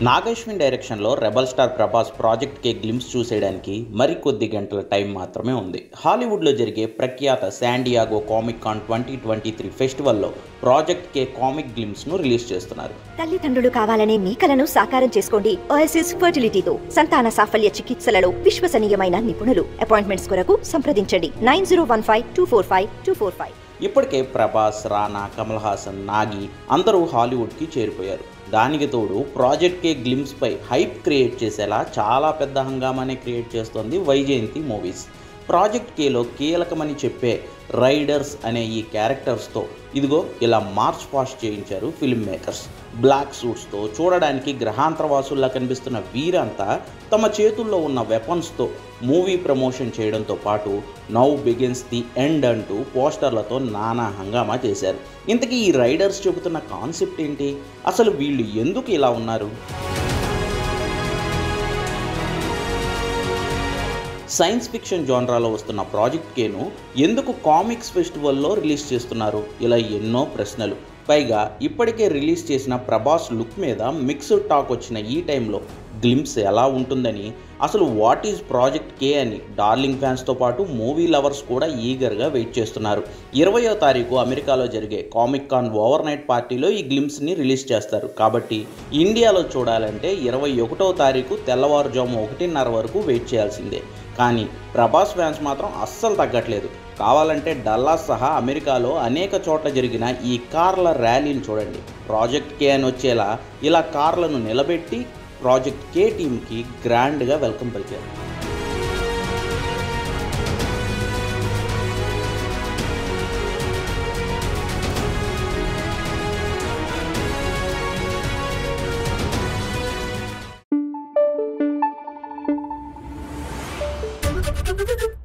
నాగేశ్విన్ డైరెక్షన్లో rebel star Prabhas project K glimpse చూసేయడానికి మరికొద్ది గంటల టైం మాత్రమే ఉంది హాలీవుడ్లో జరిగే ప్రఖ్యాత San Diego comic con twenty twenty three ఫెస్టివల్లో ప్రాజెక్ట్ కే కామిక్ గ్లిమ్స్ను రిలీజ్ చేస్తున్నారు తల్లిదండ్రులు కావాలనే మీ కలను సాకారం చేసుకోండి ఓఎస్ఎస్ ఫర్టిలిటీతో సంతాన సాఫల్య చికిత్సలలో విశ్వసనీయమైన నిపుణులు అపాయింట్మెంట్స్ కొరకు సంప్రదించండి nine zero one five two four five two four five ఇప్పటికే ప్రభాస్ రానా కమల్ హాసన్ నాగి అందరూ హాలీవుడ్కి చేరిపోయారు దానికి తోడు ప్రాజెక్ట్ కే గ్లిమ్స్పై హైప్ క్రియేట్ చేసేలా చాలా పెద్ద హంగామానే క్రియేట్ చేస్తోంది వైజయంతి మూవీస్ ప్రాజెక్ట్ కేలో కీలకమని చెప్పే రైడర్స్ అనే ఈ క్యారెక్టర్స్తో ఇదిగో ఇలా మార్చ్ పాస్ట్ చేయించారు ఫిల్మ్ మేకర్స్ బ్లాక్ సూట్స్తో చూడడానికి గ్రహాంతరవాసుల్లా కనిపిస్తున్న వీరంతా తమ చేతుల్లో ఉన్న వెపన్స్తో మూవీ ప్రమోషన్ చేయడంతో పాటు నౌ బిగిన్స్ ది ఎండ్ అంటూ పోస్టర్లతో నానా హంగామా చేశారు ఇంతకీ ఈ రైడర్స్ చెబుతున్న కాన్సెప్ట్ ఏంటి అసలు వీళ్ళు ఎందుకు ఇలా ఉన్నారు సైన్స్ ఫిక్షన్ జోనరాలో వస్తున్న ప్రాజెక్ట్ కేను ఎందుకు కామిక్స్ ఫెస్టివల్లో రిలీజ్ చేస్తున్నారు ఇలా ఎన్నో ప్రశ్నలు పైగా ఇప్పటికే రిలీజ్ చేసిన ప్రభాస్ లుక్ మీద మిక్స్డ్ టాక్ వచ్చిన ఈ టైంలో గ్లిమ్స్ ఎలా ఉంటుందని అసలు వాట్ ఈజ్ ప్రాజెక్ట్ కే అని డార్లింగ్ ఫ్యాన్స్తో పాటు మూవీ లవర్స్ కూడా ఈగర్గా వెయిట్ చేస్తున్నారు ఇరవయో తారీఖు అమెరికాలో జరిగే కామిక్ కాన్ ఓవర్ నైట్ పార్టీలో ఈ గ్లిమ్స్ని రిలీజ్ చేస్తారు కాబట్టి ఇండియాలో చూడాలంటే ఇరవై ఒకటో తారీఖు తెల్లవారుజాము ఒకటిన్నర వరకు వెయిట్ చేయాల్సిందే కానీ ప్రభాస్ ఫ్యాన్స్ మాత్రం అస్సలు తగ్గట్లేదు కావాలంటే డల్లాస్ సహా అమెరికాలో అనేక చోట్ల జరిగిన ఈ కార్ల ర్యాలీని చూడండి ప్రాజెక్ట్ కే అని వచ్చేలా ఇలా కార్లను నిలబెట్టి ప్రాజెక్ట్ కే టీంకి గ్రాండ్గా వెల్కమ్ పలికారు Thank you.